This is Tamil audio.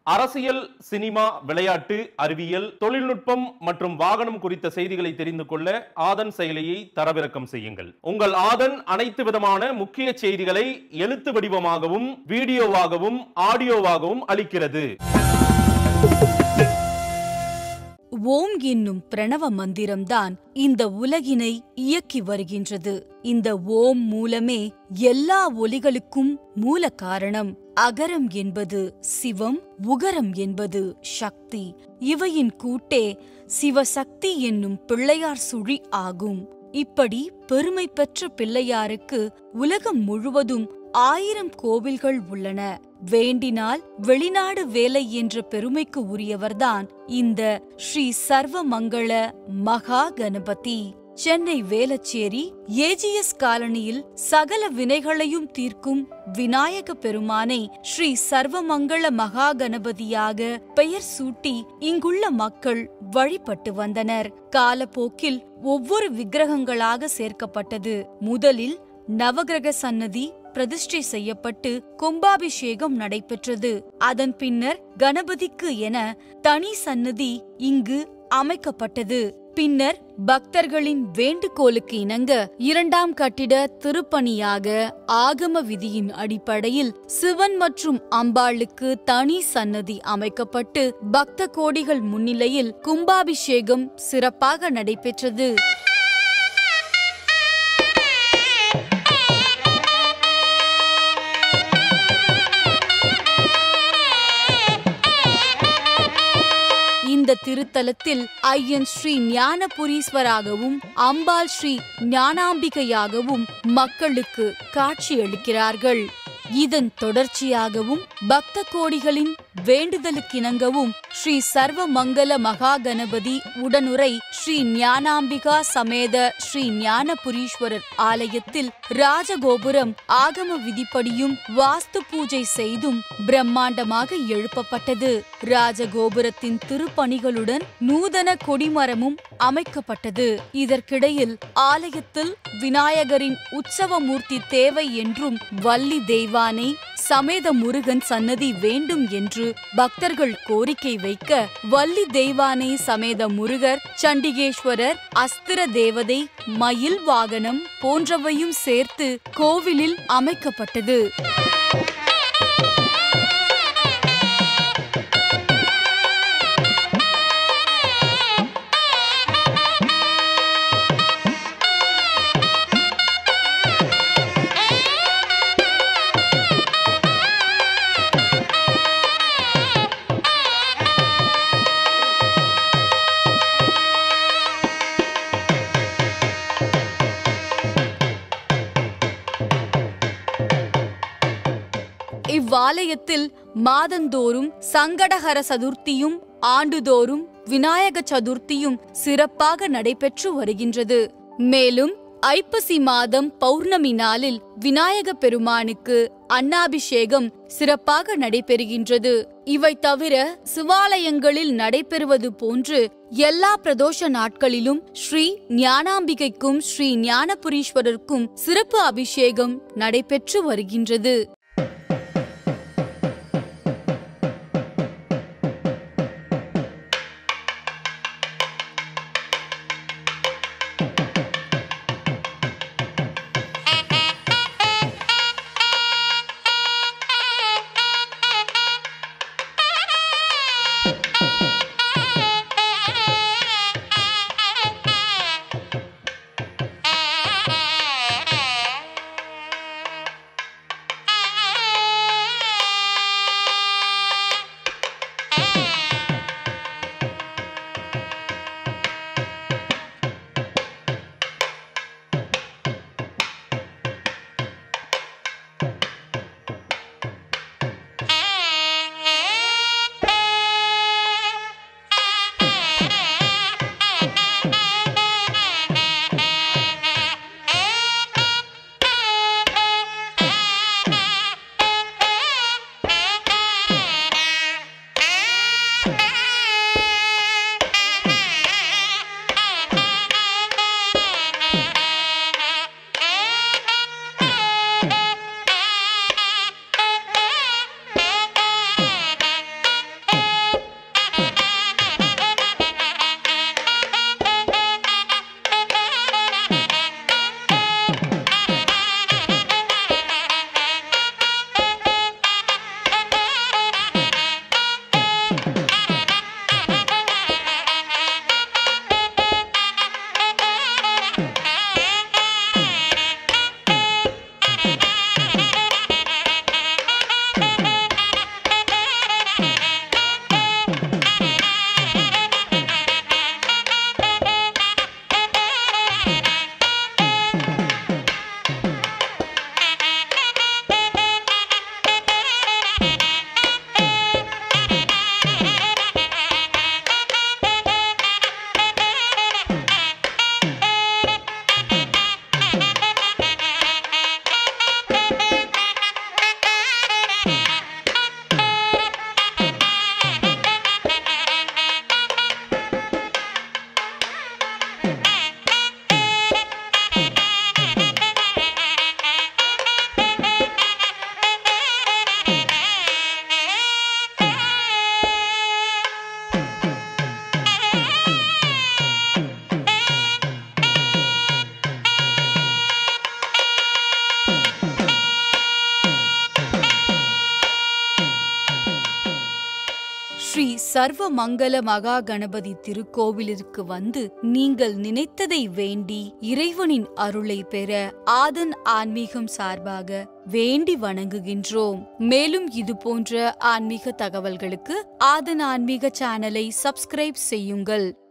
அரசியல் சினிமா விளையாட்டு அறிவியல் தொழில்நுட்பம் மற்றும் வாகனம் குறித்த செய்திகளை தெரிந்து கொள்ள ஆதன் செயலியை தரவிறக்கம் செய்யுங்கள் உங்கள் ஆதன் அனைத்து விதமான முக்கிய செய்திகளை எழுத்து வடிவமாகவும் வீடியோவாகவும் ஆடியோவாகவும் அளிக்கிறது ஓம் என்னும் பிரணவ மந்திரம்தான் இந்த உலகினை இயக்கி வருகின்றது இந்த ஓம் மூலமே எல்லா ஒலிகளுக்கும் மூல காரணம் அகரம் என்பது சிவம் உகரம் என்பது சக்தி இவையின் கூட்டே சிவசக்தி என்னும் பிள்ளையார் சுழி ஆகும் இப்படி பெருமை பெற்ற பிள்ளையாருக்கு உலகம் முழுவதும் ஆயிரம் கோவில்கள் உள்ளன வேண்டினால் வெளிநாடு வேலை என்ற பெருமைக்கு உரியவர்தான் இந்த ஸ்ரீ சர்வமங்கள மகா கணபதி சென்னை வேலச்சேரி ஏஜிஎஸ் காலனியில் சகல வினைகளையும் தீர்க்கும் விநாயக பெருமானை ஸ்ரீ சர்வமங்கள மகா கணபதியாக பெயர் சூட்டி இங்குள்ள மக்கள் வழிபட்டு வந்தனர் காலப்போக்கில் ஒவ்வொரு விக்கிரகங்களாக சேர்க்கப்பட்டது முதலில் நவகிரக சன்னதி பிரதிஷ்டை செய்யப்பட்டு கும்பாபிஷேகம் நடைபெற்றது அதன் பின்னர் கணபதிக்கு என தனி சன்னதி இங்கு அமைக்கப்பட்டது பின்னர் பக்தர்களின் வேண்டுகோளுக்கு இணங்க இரண்டாம் கட்டிட திருப்பணியாக ஆகம விதியின் அடிப்படையில் சிவன் மற்றும் அம்பாளுக்கு தனி சன்னதி அமைக்கப்பட்டு பக்த கோடிகள் முன்னிலையில் கும்பாபிஷேகம் சிறப்பாக நடைபெற்றது இந்த திருத்தலத்தில் ஐயன் ஸ்ரீ ஞானபுரீஸ்வராகவும் அம்பாள் ஸ்ரீ ஞானாம்பிகையாகவும் மக்களுக்கு காட்சியளிக்கிறார்கள் இதன் தொடர்ச்சியாகவும் பக்த கோடிகளின் வேண்டுதலுக்கிணங்கவும் ஸ்ரீ சர்வமங்கல மகா கணபதி உடனுரை ஸ்ரீ ஞானாம்பிகா சமேத ஸ்ரீ ஞானபுரீஸ்வரர் ஆலயத்தில் ராஜகோபுரம் ஆகம விதிப்படியும் வாஸ்து பூஜை செய்தும் பிரம்மாண்டமாக எழுப்பப்பட்டது ராஜகோபுரத்தின் திருப்பணிகளுடன் நூதன கொடிமரமும் அமைக்கப்பட்டது இதற்கிடையில் ஆலயத்தில் விநாயகரின் உற்சவமூர்த்தி தேவை என்றும் வள்ளி தெய்வானை சமேத முருகன் சன்னதி வேண்டும் என்று பக்தர்கள் கோரிக்கை வைக்க வள்ளி தெய்வானை சமேத முருகர் சண்டிகேஸ்வரர் அஸ்திர தேவதை மயில் வாகனம் போன்றவையும் சேர்த்து கோவிலில் அமைக்கப்பட்டது இவ்வாலயத்தில் மாதந்தோறும் சங்கடஹர சதுர்த்தியும் ஆண்டுதோறும் விநாயக சதுர்த்தியும் சிறப்பாக நடைபெற்று வருகின்றது மேலும் ஐப்பசி மாதம் பௌர்ணமி நாளில் விநாயக பெருமானுக்கு அன்னாபிஷேகம் சிறப்பாக நடைபெறுகின்றது இவை தவிர சிவாலயங்களில் நடைபெறுவது போன்று எல்லா பிரதோஷ நாட்களிலும் ஸ்ரீ ஞானாம்பிகைக்கும் ஸ்ரீ ஞானபுரீஸ்வரருக்கும் சிறப்பு அபிஷேகம் நடைபெற்று வருகின்றது ஆ ஸ்ரீ சர்வ மங்கள மகா கணபதி திருக்கோவிலிற்கு வந்து நீங்கள் நினைத்ததை வேண்டி இறைவனின் அருளை பெற ஆதன் ஆன்மீகம் சார்பாக வேண்டி வணங்குகின்றோம் மேலும் இது போன்ற ஆன்மீக தகவல்களுக்கு ஆதன் ஆன்மீக சேனலை சப்ஸ்கிரைப் செய்யுங்கள்